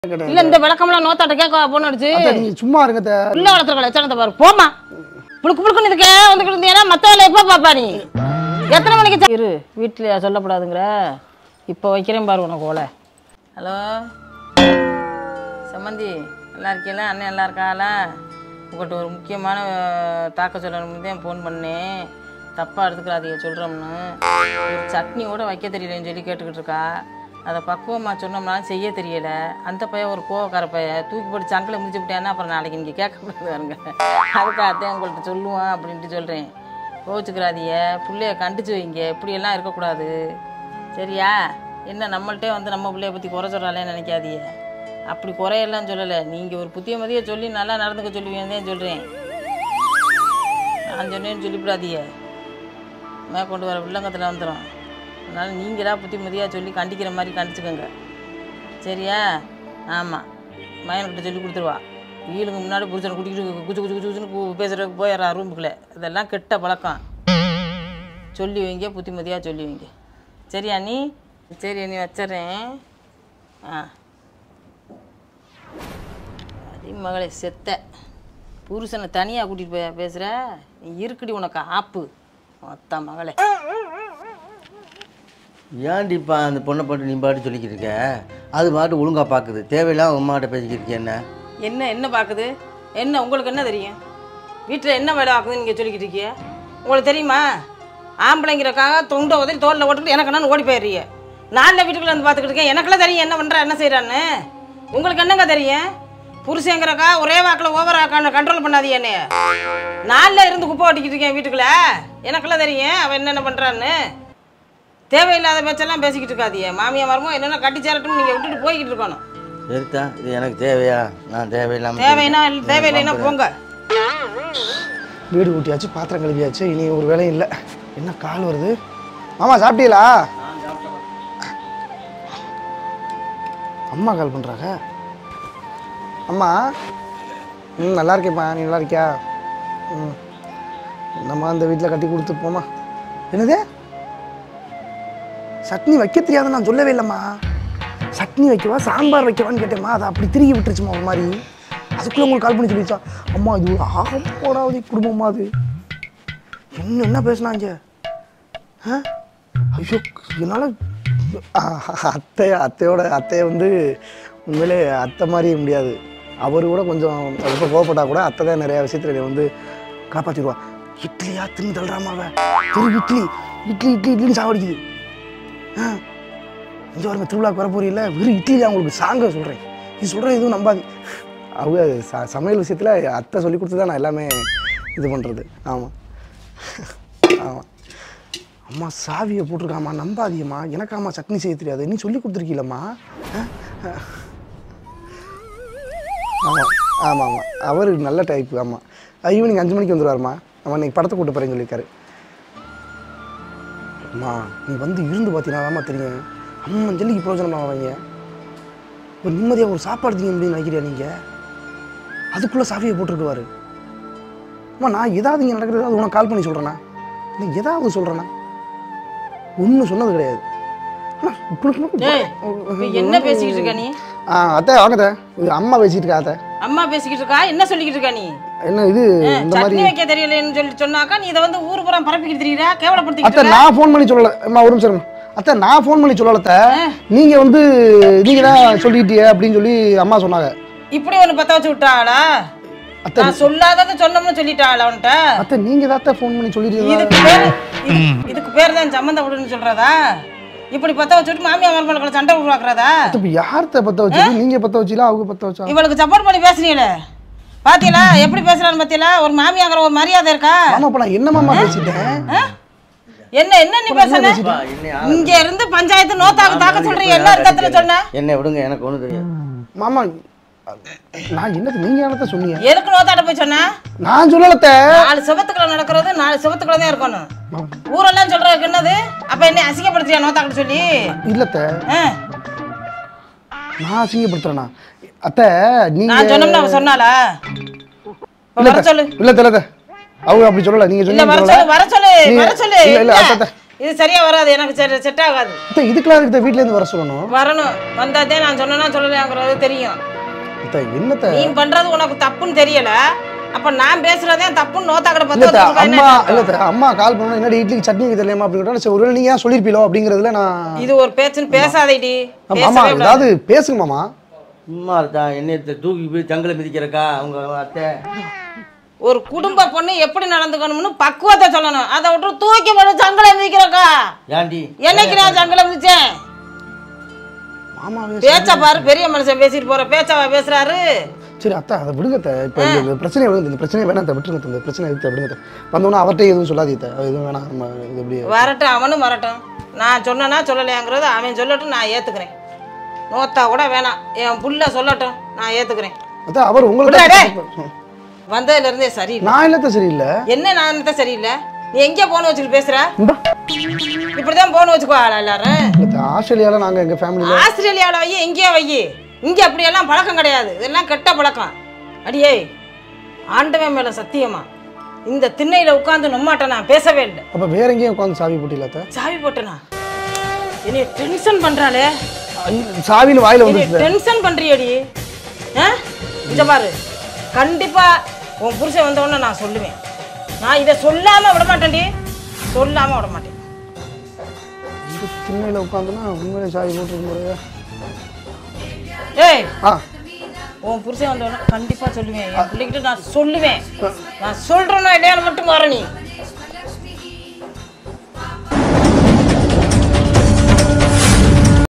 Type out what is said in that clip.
இல்ல இந்த விளக்கம்லாம் நோத்தாட்ட கேட்க போன் அடிச்சு அத்தை, நீங்க சும்மா இருங்க அத்தை. பிள்ளை வளர்த்துற லட்சணத்தை பாரு போமா புழுக்கு புழுக்குன்னு இதுக்கே வந்துக்கிட்டு இருந்தீங்கன்னா மத்த வேலை எப்போ பாப்பா நீ எத்தனை மணிக்கு சா- இரு வீட்டில் சொல்லப்படாதுங்கிற இப்போ வைக்கிறேன் பாரு உனக்கு ஓலை ஹலோ சம்மந்தி நல்லா இருக்கீங்களா அண்ணன் நல்லா இருக்காளா உங்கள்கிட்ட ஒரு முக்கியமான அஹ், தாக்க சொல்லணும்னு தான் ஃபோன் பண்ணேன் தப்பாக எடுத்துக்கிறாதீங்க சொல்கிறோம்னு ஒரு சட்னி கூட வைக்க தெரியலன்னு சொல்லி கேட்டுக்கிட்டு இருக்கா அதை பக்குவமாக சொன்னோம்னாலும் செய்ய தெரியல அந்த பையன் ஒரு கோவக்கார பையன் தூக்கி போட்டு சங்கில் முடிச்சு விட்டேன்னா அப்புறம் நாளைக்கு நீங்கள் கேட்கக்கூடாது பாருங்க அதுக்காகத்தான் உங்கள்கிட்ட சொல்லுவான் அப்படின்ட்டு சொல்கிறேன் கோச்சுக்கிறாதீங்க பிள்ளைய கண்டிச்சு வைங்க இப்படியெல்லாம் இருக்கக்கூடாது சரியா என்ன நம்மள்ட்டே வந்து நம்ம பிள்ளைய பற்றி குறை சொல்கிறாளே நினைக்காதீங்க அப்படி குறையெல்லாம் சொல்லலை நீங்கள் ஒரு புத்திய மதிய சொல்லி நல்லா நடந்துக்க சொல்லுவீங்கன்னு தான் சொல்கிறேன் நான் சொன்னேன்னு சொல்லிவிடாதீங்க மேற்கொண்டு வர வில்லங்கத்தில் வந்துடும் அதனால் நீங்களாக புத்திமதியாக சொல்லி கண்டிக்கிற மாதிரி கண்டிச்சுக்கோங்க சரியா ஆமாம் மயன்கிட்ட சொல்லி கொடுத்துருவா வீலுங்க முன்னாடி புருஷனை குடிக்கிட்டு குச்சு குச்சு குச்சு குச்சுன்னு பேசுகிறதுக்கு போயிடுறா ரூமுக்குள்ளே இதெல்லாம் கெட்ட பழக்கம் சொல்லி வைங்க புத்திமதியாக சொல்லி வைங்க சரியா நீ சரி நீ வச்சிட்றேன் ஆ அடி மகளே செத்த புருஷனை தனியாக கூட்டிகிட்டு போய் பேசுகிற நீ இருக்குடி உனக்கு ஆப்பு மொத்த மகளே ஏன்டிப்பா அந்த பொண்ணை பாட்டு நீ பாட்டு சொல்லிக்கிட்டு இருக்க அது பாட்டு ஒழுங்கா பார்க்குது தேவையில்லாம அம்மாட்ட பேசிக்கிட்டு இருக்க என்ன என்ன என்ன பார்க்குது என்ன உங்களுக்கு என்ன தெரியும் வீட்டில் என்ன வேலை ஆக்குதுன்னு நீங்கள் சொல்லிக்கிட்டு இருக்கீங்க உங்களுக்கு தெரியுமா ஆம்பளைங்கிறக்காக தொண்டை உதறி தோலில் ஓட்டுக்கிட்டு எனக்கு என்னன்னு ஓடி போயிடுறீங்க நாளில் வீட்டுக்குள்ள வந்து பார்த்துக்கிட்டு இருக்கேன் எனக்கெல்லாம் தெரியும் என்ன பண்ணுறா என்ன செய்கிறான்னு உங்களுக்கு என்னங்க தெரியும் புருஷங்கிறக்கா ஒரே வாக்கில் ஓவர் ஆக்கான கண்ட்ரோல் பண்ணாதீங்க என்னைய நாளில் இருந்து குப்பை ஓட்டிக்கிட்டு இருக்கேன் வீட்டுக்குள்ள எனக்கெல்லாம் தெரியும் அவன் என்னென்ன பண்ணுறான்னு தேவையில்லாத பேச்செல்லாம் பேசிக்கிட்டு இருக்காதீங்க மாமியா மரமோ என்னென்ன கட்டி சேரட்டும் நீங்கள் விட்டுட்டு போய்கிட்டு இருக்கணும் சரித்தா இது எனக்கு தேவையா நான் தேவையில்லாம தேவைன்னா இல்ல- தேவையில்லைன்னா போங்க வீடு கூட்டியாச்சு பாத்திரம் கழுவியாச்சு இனி ஒரு வேலையும் இல்லை என்ன கால் வருது மாமா சாப்பிட்டீங்களா அம்மா கால் பண்ணுறாங்க அம்மா ம் நல்லா இருக்கேப்பா நீ நல்லா இருக்கியா ம் நம்ம அந்த வீட்டில் கட்டி கொடுத்து போமா என்னது சட்னி வைக்க தெரியாத நான் சொல்லவே இல்லைம்மா சட்னி வைக்கவா சாம்பார் வைக்கவான்னு கேட்டேம்மா அதை அப்படி திருகி விட்டுருச்சுமா ஒரு மாதிரி அதுக்குள்ளே உங்களுக்கு கால் பண்ணி சொல்லிச்சா அம்மா இது ஒரு ஆகப்போடாவது குடும்பமா அது என்ன என்ன பேசுனாங்க ஆ? ஐயோ என்னால் அத்தை அத்தையோட அத்தையை வந்து உண்மையிலே அத்தை மாதிரி முடியாது அவர் கூட கொஞ்சம் ரொம்ப கோவப்பட்டா கூட அத்தை தான் நிறையா விஷயத்தில் என்னை வந்து காப்பாற்றிடுவா இட்லியா தின்னு தள்ளுறாமாவ திரு இட்லி இட்லி இட்லி இட்லின்னு சாவடிக்குது ஆ இங்கே வரங்க திருவிழாக்கு வரப்போறீங்கள வெறும் இட்லி தான் உங்களுக்கு சாங்க சொல்கிறேன் இது சொல்கிறேன் எதுவும் நம்பாது அவங்க ச சமையல் விஷயத்தில் அத்தை சொல்லி கொடுத்து தான் நான் எல்லாமே இது பண்ணுறது ஆமாம் ஆமாம் அம்மா சாவியை போட்டிருக்காம்மா நம்பாதியம்மா எனக்காம்மா சட்னி செய்ய தெரியாது நீ சொல்லி கொடுத்துருக்கீங்களம்மா ஆமாம் ஆமாம் ஆமாம் அவர் நல்ல டைப்பு ஆமாம் ஈவினிங் அஞ்சு மணிக்கு வந்துடுவாருமா நம்ம இன்னைக்கு படத்தை கூட்டு போகிறேன்னு சொல்லியிருக்காரு அம்மா நீ வந்து இருந்து பார்த்தீங்கன்னா தெரியும் அம்மன் ஜல்லிக்கு பிரோஜனமாக அவங்க ஒரு நிம்மதியாக ஒரு சாப்பாடு திங்க முடியும்னு நினைக்கிறியா நீங்கள் அதுக்குள்ளே சாவியை போட்டுருக்குவாரு அம்மா நான் ஏதாவது இங்கே நடக்கிறது அது உனக்கு கால் பண்ணி சொல்கிறேண்ணா நீ ஏதாவது சொல்கிறேண்ணா ஒன்றும் சொன்னது கிடையாது அண்ணா, உங்களுக்கு மட்டும் டேய், இப்ப என்ன பேசிக்கிட்டு இருக்க நீ ஆ அத்தை வாங்க அத்தை இது அம்மா பேசிட்டு இருக்கா அத்தை அம்மா பேசிக்கிட்டு இருக்கா என்ன சொல்லிக்கிட்டு இருக்கா நீ என்ன இது இந்த மாதிரி சட்னி வைக்க தெரியலன்னு சொல்லி சொன்னாக்கா நீ இதை வந்து ஊர் புறம் பரப்பிக்கிட்டு தெரியுற அத்தை கேவலப்படுத்திக்கிட்டு இருக்க. நான் ஃபோன் பண்ணி சொல்லலை அம்மா ஒரு நிமிஷம் இருங்க. அத்தை நான் ஃபோன் பண்ணி சொல்லல அத்தை நீங்க வந்து நீங்க தான் சொல்லிட்டீங்க அப்படின்னு சொல்லி அம்மா சொன்னாங்க இப்படி ஒண்ணு பத்த வச்சு விட்டாளா அத்தை நான் சொல்லாததை சொன்னோம்னு சொல்லிட்டாளா அவன்கிட்ட அத்தை நீங்க தான் ஃபோன் பண்ணி சொல்லிட்டீங்க இதுக்கு பேரு இது- இதுக்கு பேர் தான் சம்மந்த விடுன்னு சொல்றதா இப்படி பத்த வச்சுட்டு மாமியா மருமகளுக்கு சண்டை உருவாக்குறதா இப்போ யார்கிட்ட பத்த வச்சது நீங்க பத்த வச்சீங்களா அவங்க பத்த வச்சா இவளுக்கு சப்போர்ட் பண்ணி பேசுறீங்களே பாத்தீங்களா எப்படி பேசுறான்னு பாத்தீங்களா ஒரு மாமியாங்கிற ஒரு மரியாதை இருக்கா ஆமா இப்ப நான் என்ன மாமா பேசிட்டேன் ஆ? என்ன என்ன நீ பேசுன அப்பா, என்னை ஆள- இங்க இருந்து பஞ்சாயத்து நோத்தாக்கு தாக்க சொல்றீங்க என்ன அர்த்தத்துல சொன்ன என்னை விடுங்க எனக்கு ஒன்றும் தெரியாது மாமா நான் என்னது நீங்க என்னத்த சொன்னீங்க எதுக்கு நோத்தாட்ட போய் சொன்ன நான் சொல்லலத்த நாலு செவத்துக்குள்ள நடக்கிறது நாலு செவத்துக்குள்ள தான் இருக்கணும் ஊரெல்லாம் சொல்றதுக்கு என்னது அப்ப என்ன அசிங்கப்படுத்துறியா நோத்தாக்கிட்ட சொல்லி இல்லத்த ஆ, நான் அசிங்கப்படுத்துறேனா அத்தை நீங்க நான் சொன்னோம்னு அவ சொன்னாளா இப்ப வர இல்லத்த சொல்லு இல்லத்த இல்லத்த அவங்க அப்படி சொல்லல நீங்க இல்ல சொன்னீங்க வர சொல்லல சொல்லு வர சொல்லு நீங்க- வர சொல்லு இல்ல இல்ல என்ன? அத்தை அத்தை. இது சரியா வராது எனக்கு செட் செட் ஆகாது அத்தை இதுக்கெல்லாம் இருக்கு வீட்லேருந்து வர சொல்லணும் வரணும் வந்தாதே நான் சொன்னேன்னா சொல்லலையாங்கிறது தெரியும் அத்தை என்னத்த நீ பண்றது உனக்கு தப்புன்னு தெரியல அப்ப நான் பேசுறதே தப்புன்னு நோத்தாக்கட இல்ல அத்தை, பத்தி அம்மா இல்ல அத்தை, அம்மா கால் பண்ணணும் என்னடி இட்லிக்கு சட்னி வைக்க தெரியாமா அப்படின்னு சரி ஒருவேளை நீங்க ஏன் சொல்லிருப்பீங்களோ அப்படிங்கிறதுல நான் இது ஒரு பேச்சுன்னு பேசாதேடி ஆமா, ஆமா பேசவே கூடாது. ஏதாவது பேசுங்க மாமா சும்மா இருக்கா என்னை தூக்கி போய் ஜங்கில மிதிக்கிறக்கா அவங்க அத்தை ஒரு குடும்ப பொண்ணு எப்படி நடந்துக்கணும்னு பக்குவத்தை சொல்லணும் அதை விட்டு தூக்கி போட்டு சங்கலை மிதிக்கிறக்கா ஏன்டி என்னைக்கு நான் சங்கலை மிதிச்சேன் மாமாவே பேச்ச பாரு பெரிய மனுஷன் பேசிட்டு போற பேச்சவா பேசுறாரு சரி அத்தை அதை விடுங்க அத்தை இப்போ இந்த பிரச்சனை விடுங்க இந்த பிரச்சனை வேணாம் அத்தை விட்டுருங்க அத்தை, இந்த பிரச்சனை எடுத்து விடுங்க அத்தை. வந்தோன்னா அவர்கிட்ட எதுவும் சொல்லாதீங்க அத்தை. அது எதுவும் வேணாம் நம்ம இது எப்படி வரட்டும் அவனும் வரட்டும் நான் சொன்னேனா சொல்லலையாங்கிறத அவன் சொல்லட்டும் நான் ஏத்துக்கிறேன் நோத்தா கூட வேணாம் என் புள்ள சொல்லட்டும் நான் ஏத்துக்கிறேன் அத்தை அவர் விடுடா, டேய். உங்களுக்கு வந்ததுல இருந்தே சரியில்லை நான் இல்லத்த சரியில்லை என்ன நான் என்னத்த சரியில்லை நீ எங்கே போன் வச்சுட்டு பேசுற இந்தா இப்படிதான் போன் வச்சுக்குவாளா எல்லாரும் இல்லத்த ஆஸ்திரேலியாவில் நாங்கள் எங்கள் ஃபேமிலியில் ஆஸ்திரேலியாவில் வை எங்கேயோ வை இங்கே அப்படியெல்லாம் பழக்கம் கிடையாது இதெல்லாம் கெட்ட பழக்கம் அடியே ஆண்டவன் மேல சத்தியமா இந்த திண்ணையில உட்கார்ந்து நம்மாட்ட நான் பேசவே இல்லை அப்போ வேற எங்கேயும் உட்காந்து சாவி போட்டில அத்தை சாவி போட்டனா என்னைய டென்ஷன் பண்றாளே சாவியில் வாயில் என்னைய வந்துச்சு டென்ஷன் பண்றியடி ஆ இங்க பாரு கண்டிப்பா உன் புருஷன் வந்த உடனே நான் சொல்லுவேன் நான் இதை சொல்லாம விட மாட்டேன்டி சொல்லாம விட மாட்டேன் திண்ணையில் உட்காந்துனா உண்மையிலே சாவி போட்டுருக்க முறையா ஏய் ஆ உன் புருஷன் வந்த உடனே கண்டிப்பா சொல்லுவேன் என் பிள்ளைகிட்ட நான் சொல்லுவேன் நான் சொல்றேன்னா இல்லையான்னு மட்டும் வர நீ